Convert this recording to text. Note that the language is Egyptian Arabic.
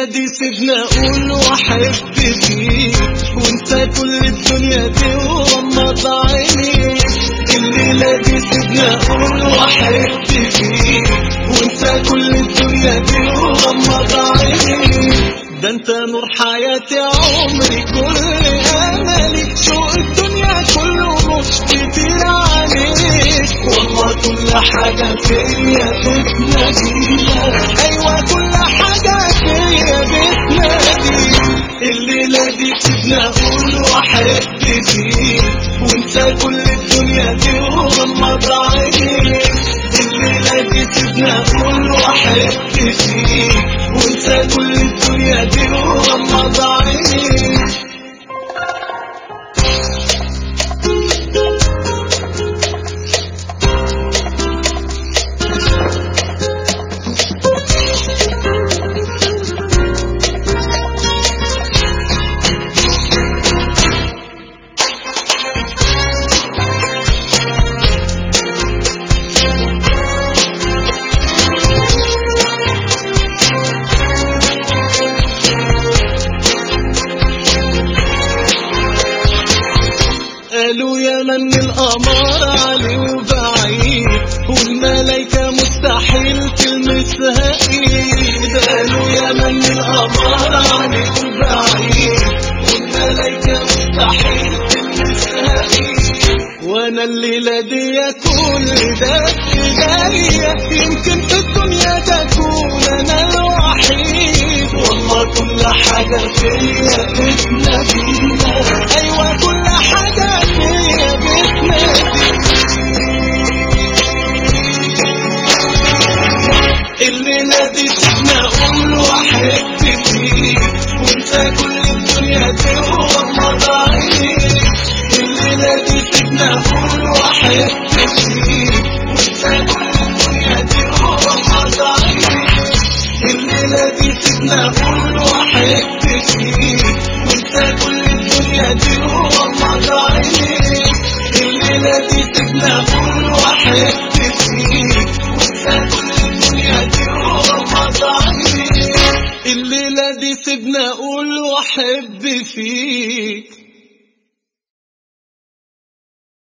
الليلة دي سيبنا اقول واحب فيك وانت كل الدنيا دي وغمض عينيك الليلة دي سيبنا اقول واحب فيك وانت كل الدنيا دي وغمض عينيك ده انت نور حياتي عمري كل املي شوق الدنيا كله مش كتير عليك والله كل حاجة فيا بتناديك ايوه كل حاجة فيا بتناديك الليلة دي سيبنا اقول واحب فيك وانت كل الدنيا دي وغمض عينيك الليلة دي سيبنا اقول واحب فيك وانت كل الدنيا دي وغمض عينيك قالوا يا من القمر علي وبعيد والملايكة مستحيل تلمسها ايد قالوا يا من القمر علي وبعيد والملايكة مستحيل تلمسها ايد وانا الليلة دي كل ده في ايديا يمكن في الدنيا تكون انا الوحيد والله كل حاجة فيا بتنادينا ايوه كل حاجة فيا بتنادينا الليلة دي سيبنا اقول واحب فيك وانت كل الدنيا دي وغمض عينيك الليلة دي سيبنا اقول واحب فيك وانت كل الدنيا دي وغمض عينيك الليلة دي سيبنا اقول واحب فيك وانت كل الدنيا دي وغمض عينيك الليلة دي سيبنا اقول واحب فيك وانت كل الدنيا دي وغمض عينيك الليلة دي سيبنا اقول واحب فيك